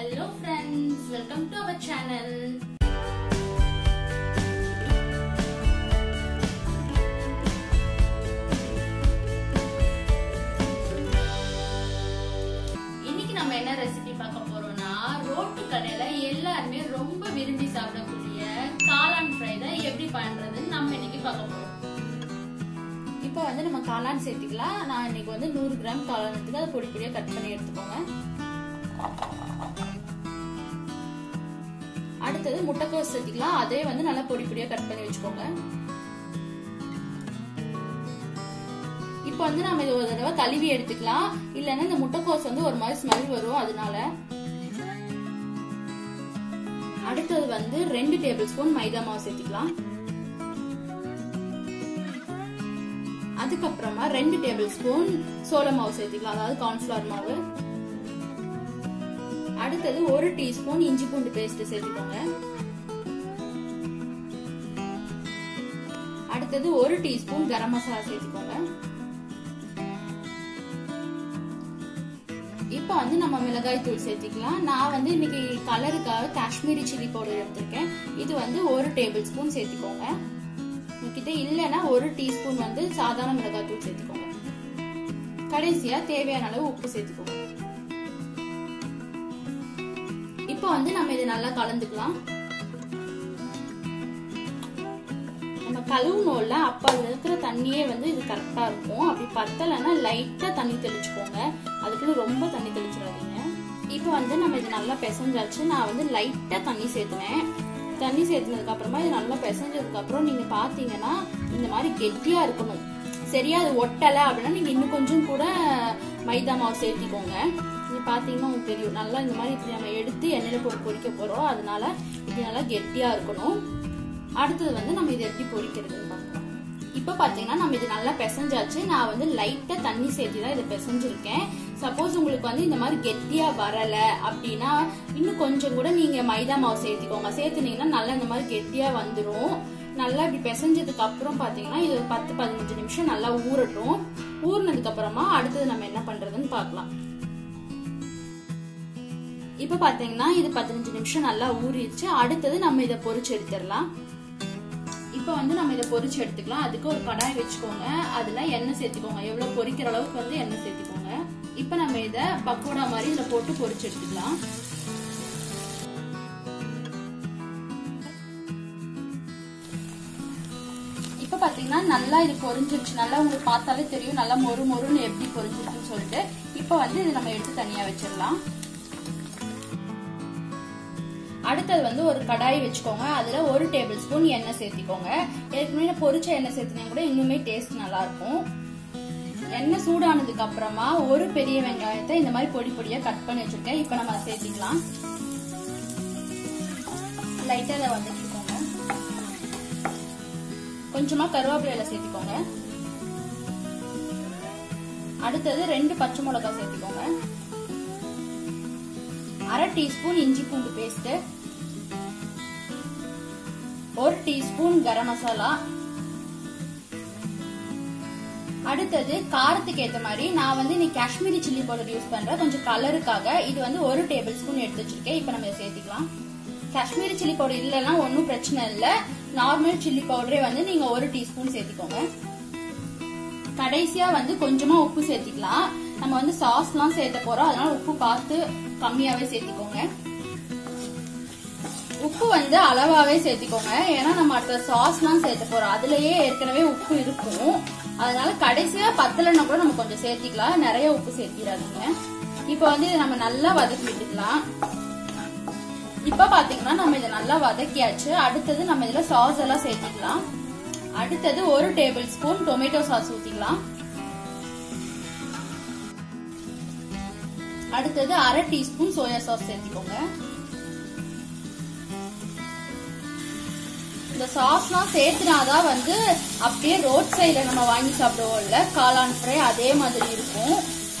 hello friends welcome to our channel இன்னைக்கு நம்ம என்ன ரெசிபி பார்க்க போறோம்னா ரோட்டு கடையில எல்லாருமே ரொம்ப விரும்பி சாப்பிடக்கூடிய காளான் ஃப்ரை தான் எப்படி பண்றதுன்னு நம்ம இன்னைக்கு பார்க்க போறோம் இப்போ வந்து நம்ம காளான் சேர்த்துக்கலாம் நான் இன்னைக்கு வந்து நூறு கிராம் காளான் எடுத்துக்க அதை பொடி பொடியாக கட் பண்ணி எடுத்துக்கோங்க அடுத்தது முட்டைக்கோஸ் சேர்த்துக்கலாம் அதே வந்து நல்லா பொடி பொடியா கட் பண்ணி வச்சுக்கோங்க இப்போ வந்து நம்ம இது ஒரு தடவை கழுவி எடுத்துக்கலாம் இல்லைன்னா இந்த முட்டைக்கோஸ் வந்து ஒரு மாதிரி ஸ்மெல் வரும் அதனால அடுத்தது வந்து ரெண்டு டேபிள் ஸ்பூன் மைதா மாவு சேர்த்துக்கலாம் அதுக்கப்புறமா ரெண்டு டேபிள் ஸ்பூன் சோள மாவு சேர்த்துக்கலாம் அதாவது கார்ன்ஃபிளவர் மாவு அடுத்தது ஒரு டீஸ்பூன் இஞ்சி பூண்டு பேஸ்ட் சேர்த்துக்கோங்க அடுத்தது ஒரு டீஸ்பூன் கரம் மசாலா சேர்த்துக்கோங்க இப்போ வந்து நம்ம மிளகாய் தூள் சேர்த்திக்கலாம் நான் வந்து இன்னைக்கு கலருக்காக காஷ்மீரி சில்லி பவுடர் எடுத்திருக்கேன் இது வந்து ஒரு டேபிள் ஸ்பூன் சேர்த்துக்கோங்க உங்ககிட்ட இல்லைன்னா ஒரு டீஸ்பூன் வந்து சாதாரண மிளகாய் தூள் சேர்த்துக்கோங்க கடைசியா தேவையான அளவு உப்பு சேர்த்துக்கோங்க இப்போ வந்து நம்ம இதை நல்லா கலந்துக்கலாம் நம்ம கழுவுனோம்ல அப்ப அதுல இருக்கிற தண்ணியே வந்து இது கரெக்டா இருக்கும் அப்படி பத்தலைன்னா லைட்டா தண்ணி தெளிச்சுக்கோங்க அதுக்குன்னு ரொம்ப தண்ணி தெளிச்சிடாதீங்க இப்போ வந்து நம்ம இது நல்லா பிசைஞ்சாச்சு நான் வந்து லைட்டா தண்ணி சேர்த்துனேன் தண்ணி சேர்த்துனதுக்கு அப்புறமா இது நல்லா பிசைஞ்சதுக்கு அப்புறம் நீங்க பாத்தீங்கன்னா இந்த மாதிரி கெட்டியா இருக்கணும் சரியா அது ஒட்டலை அப்படின்னா நீங்க இன்னும் கொஞ்சம் கூட மைதா மாவு சேர்த்திக்கோங்க நீங்க பாத்தீங்கன்னா உங்களுக்கு தெரியும் நல்லா இந்த மாதிரி இப்படி நம்ம எடுத்து எண்ணெயில போட்டு பொரிக்க போறோம் அதனால இது நல்லா கெட்டியா இருக்கணும் அடுத்தது வந்து நம்ம இதை எப்படி பொரிக்கிறதுன்னு பார்க்கலாம் இப்போ பாத்தீங்கன்னா நம்ம இது நல்லா பிசைஞ்சாச்சு நான் வந்து லைட்டா தண்ணி சேர்த்து தான் இதை பிசைஞ்சிருக்கேன் சப்போஸ் உங்களுக்கு வந்து இந்த மாதிரி கெட்டியா வரல அப்படின்னா இன்னும் கொஞ்சம் கூட நீங்க மைதா மாவு சேர்த்துக்கோங்க சேர்த்துனீங்கன்னா நல்லா இந்த மாதிரி கெட்டியா வந்துடும் நல்லா இப்படி பிசைஞ்சதுக்கு அப்புறம் பாத்தீங்கன்னா இது ஒரு பத்து பதினஞ்சு நிமிஷம் நல்லா ஊறட்டும் ஊறினதுக்கு அப்புறமா அடுத்தது நம்ம என்ன பண்றதுன்னு பார்க்கலாம் இப்ப பாத்தீங்கன்னா இது பதினஞ்சு நிமிஷம் நல்லா ஊறிடுச்சு அடுத்தது நம்ம இதை பொரிச்சு எடுத்துடலாம் இப்ப வந்து நம்ம இதை பொரிச்சு எடுத்துக்கலாம் அதுக்கு ஒரு கடாய் வச்சுக்கோங்க அதுல எண்ணெய் சேர்த்துக்கோங்க எவ்வளவு பொரிக்கிற அளவுக்கு வந்து எண்ணெய் சேர்த்துக்கோங்க இப்ப நம்ம இதை பக்கோடா மாதிரி இதுல போட்டு பொரிச்சு எடுத்துக்கலாம் இப்ப பாத்தீங்கன்னா நல்லா இது பொரிஞ்சிருச்சு நல்லா உங்களுக்கு பார்த்தாலே தெரியும் நல்லா மொறு மொறுன்னு எப்படி பொரிஞ்சிருக்குன்னு சொல்லிட்டு இப்ப வந்து இது நம்ம எடுத்து தனியா வச்சிடலாம் அடுத்தது வந்து ஒரு கடாய் வச்சுக்கோங்க அதுல ஒரு டேபிள் ஸ்பூன் எண்ணெய் சேர்த்திக்கோங்க ஏற்கனவே பொரிச்ச எண்ணெய் சேர்த்தினா கூட இன்னுமே டேஸ்ட் நல்லா இருக்கும் எண்ணெய் சூடானதுக்கு அப்புறமா ஒரு பெரிய வெங்காயத்தை இந்த மாதிரி பொடி பொடியா கட் பண்ணி வச்சிருக்கேன் இப்ப நம்ம அதை சேர்த்திக்கலாம் லைட்டா அதை வந்துட்டுக்கோங்க கொஞ்சமா கருவேப்பிலையில சேர்த்திக்கோங்க அடுத்தது ரெண்டு பச்சை மிளகாய் சேர்த்திக்கோங்க அரை டீஸ்பூன் இஞ்சி பூண்டு பேஸ்ட் ஒரு டீஸ்பூன் கரம் மசாலா அடுத்தது காரத்துக்கு ஏத்த மாதிரி நான் வந்து இன்னைக்கு காஷ்மீரி சில்லி பவுடர் யூஸ் பண்றேன் கொஞ்சம் கலருக்காக இது வந்து ஒரு டேபிள் ஸ்பூன் எடுத்து வச்சிருக்கேன் இப்ப நம்ம இதை சேர்த்துக்கலாம் காஷ்மீரி சில்லி பவுடர் இல்லைன்னா ஒன்றும் பிரச்சனை இல்லை நார்மல் சில்லி பவுடரே வந்து நீங்க ஒரு டீஸ்பூன் சேர்த்துக்கோங்க கடைசியா வந்து கொஞ்சமா உப்பு சேர்த்திக்கலாம் நம்ம வந்து சாஸ்லாம் சேர்த்த போறோம் அதனால உப்பு பார்த்து கம்மியாவே சேர்த்திக்கோங்க உப்பு வந்து அளவாவே சேர்த்திக்கோங்க ஏன்னா நம்ம அடுத்த சாஸ்லாம் சேர்த்த போறோம் அதுலயே ஏற்கனவே உப்பு இருக்கும் அதனால கடைசியா பத்தலைன்னா கூட நம்ம கொஞ்சம் சேர்த்திக்கலாம் நிறைய உப்பு சேர்த்திடாதீங்க இப்ப வந்து இதை நம்ம நல்லா வதக்கி விட்டுக்கலாம் இப்ப பாத்தீங்கன்னா நம்ம இதை நல்லா வதக்கியாச்சு அடுத்தது நம்ம இதுல சாஸ் எல்லாம் சேர்த்திக்கலாம் அடுத்தது ஒரு டேபிள் ஸ்பூன் டொமேட்டோ சாஸ் ஊத்திக்கலாம் அடுத்தது அரை டீஸ்பூன் சோயா சாஸ் சேர்த்துக்கோங்க இந்த சாஸ்லாம் சேர்த்துனாதான் வந்து அப்படியே ரோட் சைடுல நம்ம வாங்கி சாப்பிடுவோம்ல காளான் ஃப்ரை அதே மாதிரி இருக்கும்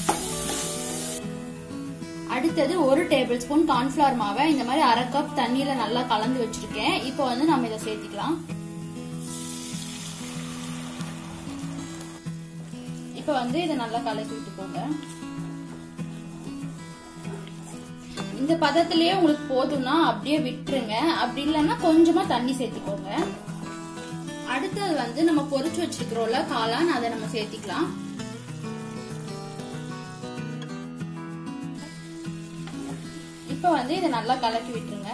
அடுத்தது ஒரு டேபிள் ஸ்பூன் கார்ன்ஃபிளவர் மாவை இந்த மாதிரி அரை கப் தண்ணியில நல்லா கலந்து வச்சிருக்கேன் இப்போ வந்து நம்ம இதை சேர்த்துக்கலாம் இப்போ வந்து இதை நல்லா கலக்கி விட்டுக்கோங்க இந்த பதத்திலேயே உங்களுக்கு போதும்னா அப்படியே விட்டுருங்க அப்படி இல்லைன்னா கொஞ்சமா தண்ணி சேர்த்துக்கோங்க அடுத்தது வந்து நம்ம பொரிச்சு வச்சிருக்கிறோம்ல காளான் அதை நம்ம சேர்த்திக்கலாம் இப்ப வந்து இதை நல்லா கலக்கி விட்டுருங்க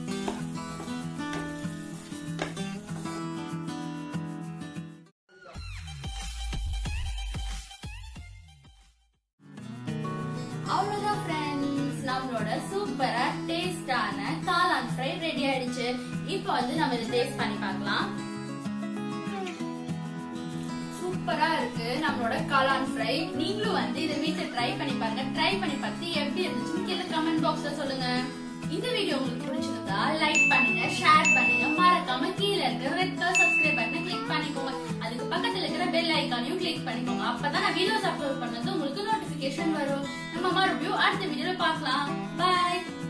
அவ்வளவுதான் ஃப்ரெண்ட்ஸ் நம்மளோட சூப்பரா டேஸ்டான காளான் ஃப்ரை ரெடி ஆயிடுச்சு இப்போ வந்து நம்ம இதை டேஸ்ட் பண்ணி பார்க்கலாம் சூப்பரா இருக்கு நம்மளோட காளான் ஃப்ரை நீங்களும் வந்து இதை வீட்ல ட்ரை பண்ணி பாருங்க ட்ரை பண்ணி பார்த்து எப்படி இருந்துச்சுன்னு கீழே கமெண்ட் பாக்ஸ்ல சொல்லுங்க இந்த வீடியோ உங்களுக்கு பிடிச்சிருந்தா லைக் பண்ணுங்க ஷேர் பண்ணுங்க மறக்காம கீழே இருக்கிற ரெட் கலர் சப்ஸ்கிரைப் பட்டனை கிளிக் பண்ணிக்கோங்க அதுக்கு பக்கத்துல இருக்கிற பெல் ஐக்கானையும் கிளிக் பண்ணிக்கோங்க அப்பதான் நான் வீடியோஸ் அப்லோட் பண்ணது உங்களுக்கு நோட்டிபிகேஷன் வரும் நம்ம மறுபடியும் அடுத்த வீடியோல பார்க்கலாம் பாய்